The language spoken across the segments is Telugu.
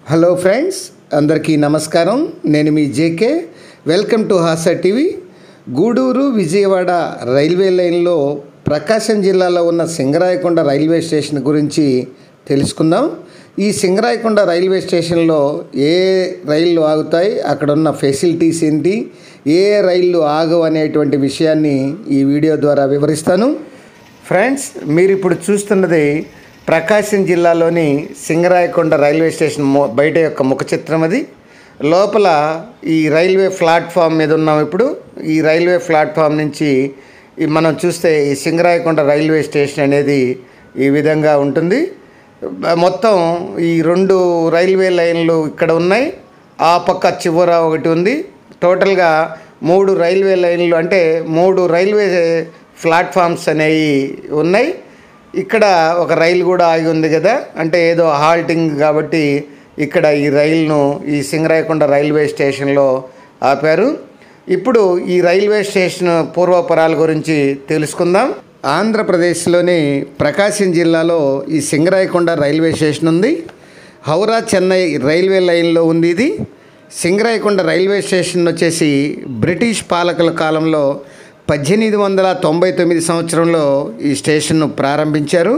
హలో ఫ్రెండ్స్ అందరికీ నమస్కారం నేను మీ JK welcome to Hasa TV Gudur Vijayawada railway లైన్లో ప్రకాశం జిల్లాలో ఉన్న సింగరాయకొండ రైల్వే స్టేషన్ గురించి తెలుసుకుందాం ఈ సింగరాయకొండ రైల్వే స్టేషన్లో ఏ రైళ్ళు ఆగుతాయి అక్కడ ఉన్న ఫెసిలిటీస్ ఏంటి ఏ రైళ్ళు ఆగవు అనేటువంటి విషయాన్ని ఈ వీడియో ద్వారా వివరిస్తాను ఫ్రెండ్స్ మీరు ఇప్పుడు చూస్తున్నది ప్రకాశం జిల్లాలోని సింగరాయకొండ రైల్వే స్టేషన్ మొ- బయట యొక్క ముఖ చిత్రం అది లోపల ఈ రైల్వే ప్లాట్ఫామ్ మీద ఉన్నాం ఇప్పుడు ఈ రైల్వే ప్లాట్ఫామ్ నుంచి ఈ మనం చూస్తే ఈ సింగరాయకొండ రైల్వే స్టేషన్ అనేది ఈ విధంగా ఉంటుంది బ- మొత్తం ఈ రెండు రైల్వే లైన్లు ఇక్కడ ఉన్నాయి ఆ పక్క చివర ఒకటి ఉంది టోటల్గా మూడు రైల్వే లైన్లు అంటే మూడు రైల్వే ప్లాట్ఫామ్స్ అనేవి ఉన్నాయి ఇక్కడ ఒక రైలు కూడా ఆగి ఉంది కదా అంటే ఏదో హాల్టింగ్ కాబట్టి ఇక్కడ ఈ రైలును ఈ సింగరాయకొండ రైల్వే స్టేషన్లో ఆపారు ఇప్పుడు ఈ రైల్వే స్టేషన్ పూర్వపరాల గురించి తెలుసుకుందాం ఆంధ్రప్రదేశ్లోని ప్రకాశం జిల్లాలో ఈ సింగరాయకొండ రైల్వే స్టేషన్ ఉంది హౌరా చెన్నై రైల్వే లైన్లో ఉంది ఇది సింగరాయకొండ రైల్వే స్టేషన్ వచ్చేసి బ్రిటిష్ పాలకుల కాలంలో పద్దెనిమిది వందల తొంభై తొమ్మిది సంవత్సరంలో ఈ స్టేషన్ను ప్రారంభించారు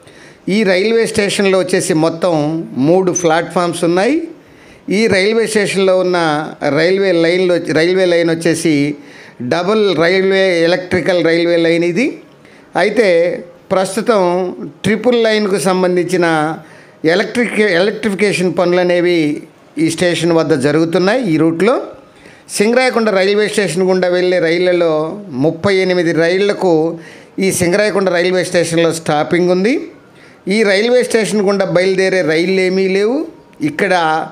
ఈ రైల్వే స్టేషన్లో వచ్చేసి మొత్తం మూడు ప్లాట్ఫామ్స్ ఉన్నాయి ఈ రైల్వే స్టేషన్లో ఉన్న రైల్వే లైన్లో రైల్వే లైన్ వచ్చేసి double railway electrical railway line ఇది అయితే ప్రస్తుతం ట్రిపుల్ లైన్కు సంబంధించిన ఎలక్ట్రిక్ ఎలక్ట్రిఫికేషన్ పనులు అనేవి ఈ స్టేషన్ వద్ద జరుగుతున్నాయి ఈ రూట్లో సింగరాయకొండ రైల్వే స్టేషన్ గుండా వెళ్ళే రైళ్లలో ముప్పై ఎనిమిది రైళ్లకు ఈ సింగరాయకొండ రైల్వే స్టేషన్లో స్టాపింగ్ ఉంది ఈ రైల్వే స్టేషన్ గుండా బయలుదేరే రైళ్ళు ఏమీ లేవు ఇక్కడ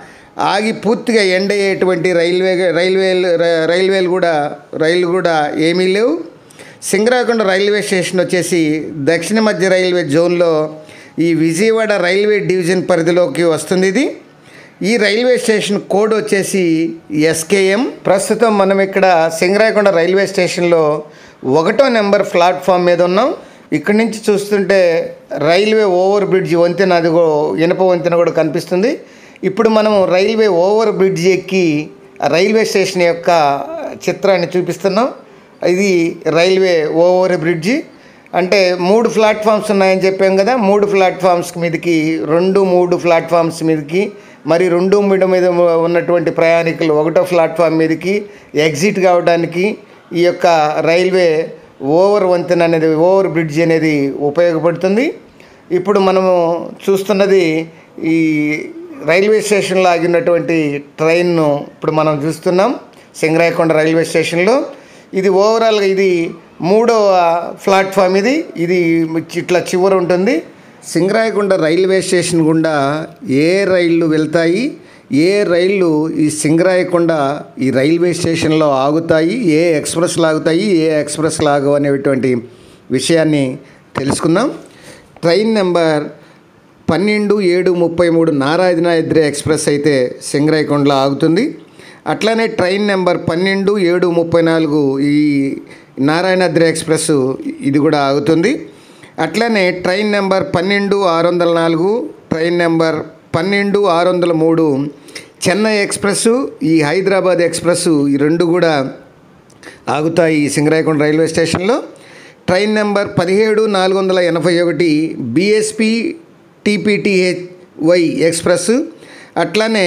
ఆగి పూర్తిగా ఎండ్ అయ్యేటువంటి రైల్వే రైల్వేలు ర- రైల్వేలు కూడా రైళ్ళు కూడా ఏమీ లేవు సింగరాయకొండ రైల్వే స్టేషన్ వచ్చేసి దక్షిణ మధ్య రైల్వే జోన్లో ఈ విజయవాడ రైల్వే డివిజన్ పరిధిలోకి వస్తుంది ఇది ఈ రైల్వే స్టేషన్ కోడ్ వచ్చేసి ఎస్కేఎం ప్రస్తుతం మనం ఇక్కడ సింగరాయకొండ రైల్వే స్టేషన్లో ఒకటో నెంబర్ ప్లాట్ఫామ్ మీద ఉన్నాం ఇక్కడి నుంచి చూస్తుంటే రైల్వే ఓవర్ బ్రిడ్జ్ వంతెన అది కూ- ఇనప వంతెన కూడా కనిపిస్తుంది ఇప్పుడు మనం రైల్వే ఓవర్ బ్రిడ్జ్ ఎక్కి ఆ రైల్వే స్టేషన్ యొక్క చిత్రాన్ని చూపిస్తున్నాం ఇది రైల్వే ఓవర్ బ్రిడ్జి అంటే మూడు ప్లాట్ఫామ్స్ ఉన్నాయని చెప్పాం కదా మూడు ప్లాట్ఫామ్స్ మీదకి రెండు మూడు ప్లాట్ఫామ్స్ మీదకి మరి రెండు మూడు మీద ఉన్నటువంటి ప్రయాణికులు ఒకటో ప్లాట్ఫామ్ మీదకి ఎగ్జిట్ కావడానికి ఈ యొక్క రైల్వే ఓవర్ వంతెన అనేది ఓవర్ బ్రిడ్జ్ అనేది ఉపయోగపడుతుంది ఇప్పుడు మనము చూస్తున్నది ఈ రైల్వే స్టేషన్లో ఆగినటువంటి ట్రైన్ను ఇప్పుడు మనం చూస్తున్నాం సింగరాయకొండ రైల్వే స్టేషన్లో ఇది ఓవరాల్గా ఇది మూడవ ప్లాట్ఫామ్ ఇది ఇది ఇట్లా చివర ఉంటుంది సింగరాయకొండ రైల్వే స్టేషన్ గుండా ఏ రైళ్ళు వెళ్తాయి ఏ రైళ్ళు ఈ సింగరాయకొండ ఈ రైల్వే స్టేషన్లో ఆగుతాయి ఏ ఎక్స్ప్రెస్లు ఆగుతాయి ఏ ఎక్స్ప్రెస్లు ఆగవు అనేటువంటి విషయాన్ని తెలుసుకుందాం ట్రైన్ నెంబర్ పన్నెండు ఏడు ముప్పై మూడు నారాయణాద్రి ఎక్స్ప్రెస్ అయితే సింగరాయకొండలో ఆగుతుంది అట్లానే ట్రైన్ నెంబర్ పన్నెండు ఏడు ముప్పై నాలుగు ఈ నారాయణాద్రి ఎక్స్ప్రెస్ ఇది కూడా ఆగుతుంది అట్లనే ట్రైన్ నెంబర్ పన్నెండు ఆరు వందల నాలుగు ట్రైన్ నెంబర్ పన్నెండు ఆరు వందల మూడు చెన్నై ఎక్స్ప్రెస్ ఈ హైదరాబాద్ ఎక్స్ప్రెస్ ఈ రెండు కూడా ఆగుతాయి ఈ సింగరాయకొండ రైల్వే స్టేషన్లో ట్రైన్ నెంబర్ పదిహేడు నాలుగు వందల ఎనభై ఒకటి బిఎస్పి టీపీటీహెచ్ వై ఎక్స్ప్రెస్ అట్లానే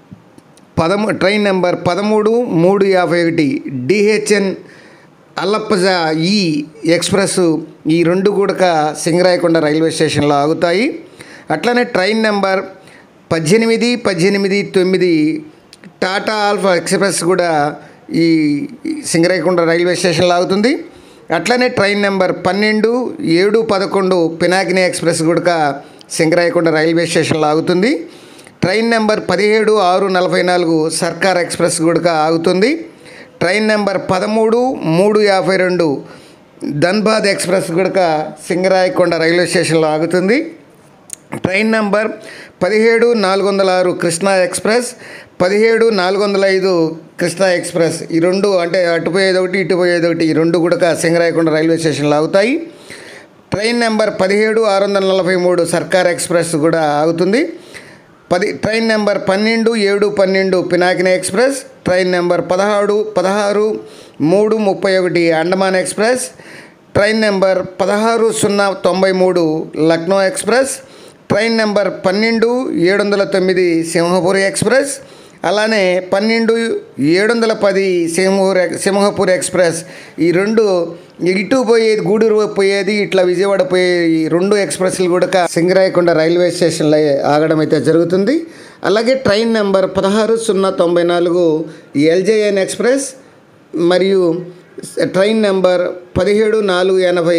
పదమూ ట్రైన్ నెంబర్ పదమూడు మూడు యాభై ఒకటి డిహెచ్ఎన్ అల్లప్పజ ఈ ఎక్స్ప్రెస్ ఈ రెండు కూడా సింగరాయకొండ రైల్వే స్టేషన్లో ఆగుతాయి అట్లనే ట్రైన్ నెంబర్ పద్దెనిమిది పద్దెనిమిది తొమ్మిది టాటా ఆల్ఫా ఎక్స్ప్రెస్ కూడా ఈ సింగరాయకొండ రైల్వే స్టేషన్లో ఆగుతుంది అట్లనే ట్రైన్ నెంబర్ పన్నెండు ఏడు పదకొండు పినాకిని ఎక్స్ప్రెస్ కూడా సింగరాయకొండ రైల్వే స్టేషన్లో ఆగుతుంది ట్రైన్ నెంబర్ పదిహేడు ఆరు నలభై నాలుగు సర్కార్ ఎక్స్ప్రెస్ కూడా ఆగుతుంది ట్రైన్ నెంబర్ పదమూడు మూడు యాభై రెండు ధన్బాద్ ఎక్స్ప్రెస్ కూడా సింగరాయకొండ రైల్వే స్టేషన్లో ఆగుతుంది ట్రైన్ నంబర్ పదిహేడు నాలుగు వందల ఆరు కృష్ణా ఎక్స్ప్రెస్ పదిహేడు నాలుగు వందల ఐదు కృష్ణా ఎక్స్ప్రెస్ ఈ రెండు అంటే అటు పోయేది ఒకటి ఇటు పోయేది ఒకటి ఈ రెండు కూడా సింగరాయకొండ రైల్వే స్టేషన్లో ఆగుతాయి ట్రైన్ నెంబర్ పదిహేడు ఆరు వందల నలభై మూడు సర్కార్ ఎక్స్ప్రెస్ కూడా ఆగుతుంది పది ట్రైన్ నెంబర్ పన్నెండు ఏడు పన్నెండు పినాకిని ఎక్స్ప్రెస్ ట్రైన్ నెంబర్ పదహారు పదహారు మూడు ముప్పై ఒకటి అండమాన్ ఎక్స్ప్రెస్ ట్రైన్ నెంబర్ పదహారు సున్నా తొంభై మూడు లక్నో ఎక్స్ప్రెస్ ట్రైన్ నెంబర్ పన్నెండు ఏడు వందల తొమ్మిది సింహపురి ఎక్స్ప్రెస్ అలానే పన్నెండు ఏడు వందల పది సింహపూర్ సింహపూర్ ఎక్స్ప్రెస్ ఈ రెండు ఇటు పోయేది గూడూరు పోయేది ఇట్లా విజయవాడ పోయే ఈ రెండు ఎక్స్ప్రెస్లు కూడా సింగరాయకొండ రైల్వే స్టేషన్లో ఆగడం అయితే జరుగుతుంది అలాగే ట్రైన్ నెంబర్ పదహారు సున్నా తొంభై నాలుగు ఎల్జేఎన్ ఎక్స్ప్రెస్ మరియు ట్రైన్ నెంబర్ పదిహేడు నాలుగు ఎనభై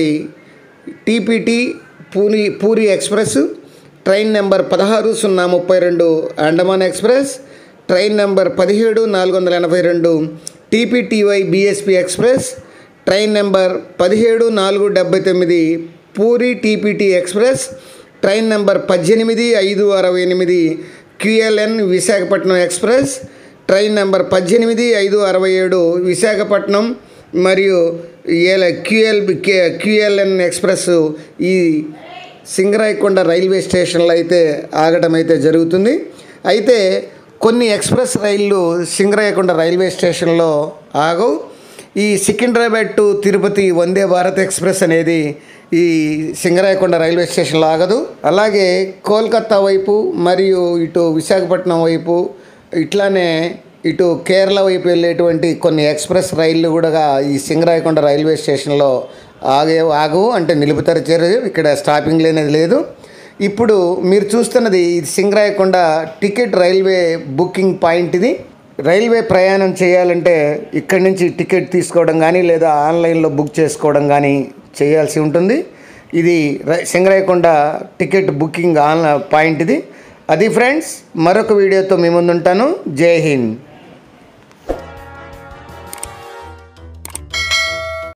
TPT Puri Puri express train number పదహారు సున్నా ముప్పై రెండు అండమాన్ ఎక్స్ప్రెస్ ట్రైన్ నెంబర్ పదిహేడు నాలుగు వందల ఎనభై రెండు TPTY BSP express train number పదిహేడు నాలుగు డెబ్బై తొమ్మిది Puri TPT express train number పద్దెనిమిది ఐదు అరవై ఎనిమిది QLN Visakhapatnam express train number పద్దెనిమిది ఐదు అరవై ఏడు విశాఖపట్నం మరియు ఏల క్యూఎల్ క్యూఎల్ఎన్ ఎక్స్ప్రెస్ ఈ సింగరాయకొండ రైల్వే స్టేషన్లో అయితే ఆగడం అయితే జరుగుతుంది అయితే కొన్ని ఎక్స్ప్రెస్ రైళ్ళు సింగరాయకొండ రైల్వే స్టేషన్లో ఆగవు ఈ సికింద్రాబాద్ టు తిరుపతి వందే భారత్ ఎక్స్ప్రెస్ అనేది ఈ సింగరాయకొండ రైల్వే స్టేషన్లో ఆగదు అలాగే కోల్కత్తా వైపు మరియు ఇటు విశాఖపట్నం వైపు ఇట్లానే ఇటు కేరళ వైపు వెళ్ళేటువంటి కొన్ని ఎక్స్ప్రెస్ రైళ్ళు కూడా ఈ సింగరాయకొండ రైల్వే స్టేషన్లో ఆగే ఆగవు అంటే నిలుపుతారు చర్య ఇక్కడ స్టాపింగ్ లేనేది లేదు ఇప్పుడు మీరు చూస్తున్నది ఇది Singarayakonda ticket railway booking point ఇది రైల్వే ప్రయాణం చేయాలంటే ఇక్కడి నుంచి టికెట్ తీసుకోవడం కానీ లేదా ఆన్లైన్లో బుక్ చేసుకోవడం కానీ చేయాల్సి ఉంటుంది ఇది రై Singarayakonda ticket booking on point ఇది అది ఫ్రెండ్స్ మరొక వీడియోతో మీ ముందుంటాను జై హింద్